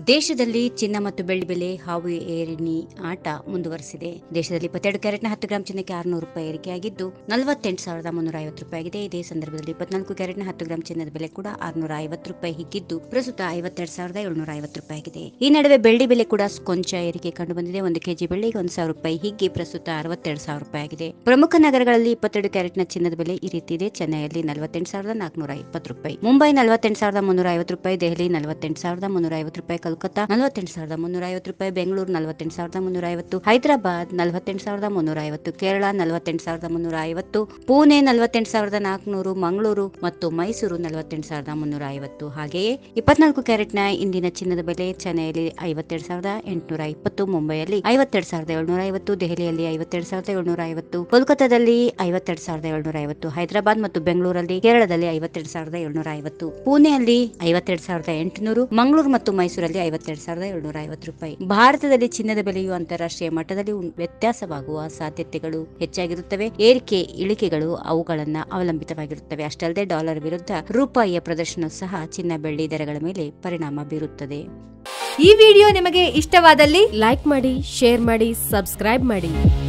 ದೇಶದಲ್ಲಿ ಚಿನ್ನ ಮತ್ತು ಬೆಳ್ಳಿ ಬೆಲೆ ಹಾವು ಏರಿನಿ ಆಟ ಮುಂದುವರೆಸಿದೆ ದೇಶದಲ್ಲಿ ಇಪ್ಪತ್ತೆರಡು ಕ್ಯಾರೆಟ್ನ ಹತ್ತು ಗ್ರಾಂ ಚಿನ್ನಕ್ಕೆ ಆರುನೂರು ರೂಪಾಯಿ ಏರಿಕೆಯಾಗಿದ್ದು ನಲವತ್ತೆಂಟು ಸಾವಿರದ ಮುನ್ನೂರ ಐವತ್ತು ರೂಪಾಯಿ ಆಗಿದೆ ಇದೇ ಸಂದರ್ಭದಲ್ಲಿ ಇಪ್ಪತ್ನಾಲ್ಕು ಕ್ಯಾರೆಟ್ನ ಹತ್ತು ಗ್ರಾಂ ಚಿನ್ನದ ಬೆಲೆ ಕೂಡ ಆರುನೂರ ಐವತ್ತು ರೂಪಾಯಿ ಹಿಗ್ಗಿದ್ದು ಪ್ರಸ್ತುತ ಐವತ್ತೆರಡು ಸಾವಿರದ ಏಳ್ನೂರ ಐವತ್ತು ರೂಪಾಯಿ ಆಗಿದೆ ಈ ನಡುವೆ ಬೆಳ್ಳಿ ಬೆಲೆ ಕೂಡ ಕೊಂಚ ಏರಿಕೆ ಕಂಡು ಬಂದಿದೆ ಒಂದು ಕೆಜಿ ಬೆಳ್ಳಿಗೆ ಒಂದು ಸಾವಿರ ರೂಪಾಯಿ ಹಿಗ್ಗಿ ಪ್ರಸ್ತುತ ಅರವತ್ತೆರಡು ಸಾವಿರ ರೂಪಾಯಿ ಆಗಿದೆ ಪ್ರಮುಖ ನಗರಗಳಲ್ಲಿ ಇಪ್ಪತ್ತೆರಡು ಕ್ಯಾರೆಟ್ನ ಚಿನ್ನದ ಬೆಲೆ ಈ ರೀತಿ ಇದೆ ಚೆನ್ನೈಯಲ್ಲಿ ನಲವತ್ತೆಂಟು ಸಾವಿರದ ನಾಲ್ಕುನೂರ ಇಪ್ಪತ್ತು ರೂಪಾಯಿ ಮುಂಬೈ ನಲವತ್ತೆಂಟು ಸಾವಿರದ ಮುನ್ನೂರ ಐವತ್ತು ರೂಪಾಯಿ ದೆಹಲಿ ನಲವತ್ತೆಂಟು ಸಾವಿರದ ಮುನ್ನೂರ ಐವತ್ತು ರೂಪಾಯಿ ಕೋಲ್ಕತ್ತಾ ನಲವತ್ತೆಂಟು ಸಾವಿರದ ಮುನ್ನೂರ ಐವತ್ತು ರೂಪಾಯಿ ಬೆಂಗಳೂರು ನಲವತ್ತೆಂಟು ಸಾವಿರದ ಮುನ್ನೂರ ಐವತ್ತು ಹೈದರಾಬಾದ್ ನಲವತ್ತೆಂಟು ಸಾವಿರದ ಮುನ್ನೂರ ಐವತ್ತು ಕೇರಳ ನಲವತ್ತೆಂಟು ಸಾವಿರದ ಮುನ್ನೂರ ಐವತ್ತು ಪುಣೆ ನಲವತ್ತೆಂಟು ಸಾವಿರದ ನಾಲ್ಕುನೂರು ಮಂಗಳೂರು ಮತ್ತು ಮೈಸೂರು ನಲವತ್ತೆಂಟು ಸಾವಿರದ ಮುನ್ನೂರ ಐವತ್ತು ಹಾಗೆಯೇ ಇಪ್ಪತ್ನಾಲ್ಕು ಕ್ಯಾರೆಟ್ನ ಇಂದಿನ ಚಿನ್ನದ ಬೆಲೆ ಚೆನ್ನೈಯಲ್ಲಿ ಐವತ್ತೆರಡು ಸಾವಿರದ ಎಂಟುನೂರ ಇಪ್ಪತ್ತು ಮುಂಬೈಯಲ್ಲಿ ಐವತ್ತೆರಡು ಸಾವಿರದ ಏಳ್ನೂರ ಐವತ್ತು ದೆಹಲಿಯಲ್ಲಿ ಐವತ್ತೆರಡು ಸಾವಿರದ ಏಳ್ನೂರ ಐವತ್ತು ಕೋಲ್ಕತ್ತಾದಲ್ಲಿ ಐವತ್ತೆರಡು ಸಾವಿರದ ಏಳ್ನೂರ ಐವತ್ತು ಹೈದರಾಬಾದ್ ಮತ್ತು ಬೆಂಗಳೂರಲ್ಲಿ ಕೇರಳದಲ್ಲಿ ಐವತ್ತೆರಡು ಸಾವಿರದ ಏಳ್ನೂರ ಐವತ್ತು ಪುಣೆಯಲ್ಲಿ ಐವತ್ತೆರಡು ಸಾವಿರದ ಎಂಟುನೂರು ಮಂಗಳೂರು ಮತ್ತು ಮೈಸೂರಲ್ಲಿ ಐವತ್ತೆರಡು ಸಾವಿರದ ಏಳ್ನೂರ ಐವತ್ತು ರೂಪಾಯಿ ಭಾರತದಲ್ಲಿ ಚಿನ್ನದ ಬೆಲೆಯು ಅಂತಾರಾಷ್ಟ್ರೀಯ ಮಟ್ಟದಲ್ಲಿ ಉಂ- ವ್ಯತ್ಯಾಸವಾಗುವ ಸಾಧ್ಯತೆಗಳು ಹೆಚ್ಚಾಗಿರುತ್ತವೆ ಏರಿಕೆ ಇಳಿಕೆಗಳು ಅವುಗಳನ್ನ ಅವಲಂಬಿತವಾಗಿರುತ್ತವೆ ಅಷ್ಟಲ್ಲದೆ ಡಾಲರ್ ವಿರುದ್ಧ ರೂಪಾಯಿಯ ಪ್ರದರ್ಶನ ಸಹ ಚಿನ್ನ ಬೆಳ್ಳಿ ದರಗಳ ಮೇಲೆ ಪರಿಣಾಮ ಬೀರುತ್ತದೆ ಈ ವಿಡಿಯೋ ನಿಮಗೆ ಇಷ್ಟವಾದಲ್ಲಿ ಲೈಕ್ ಮಾಡಿ ಶೇರ್ ಮಾಡಿ ಸಬ್ಸ್ಕ್ರೈಬ್ ಮಾಡಿ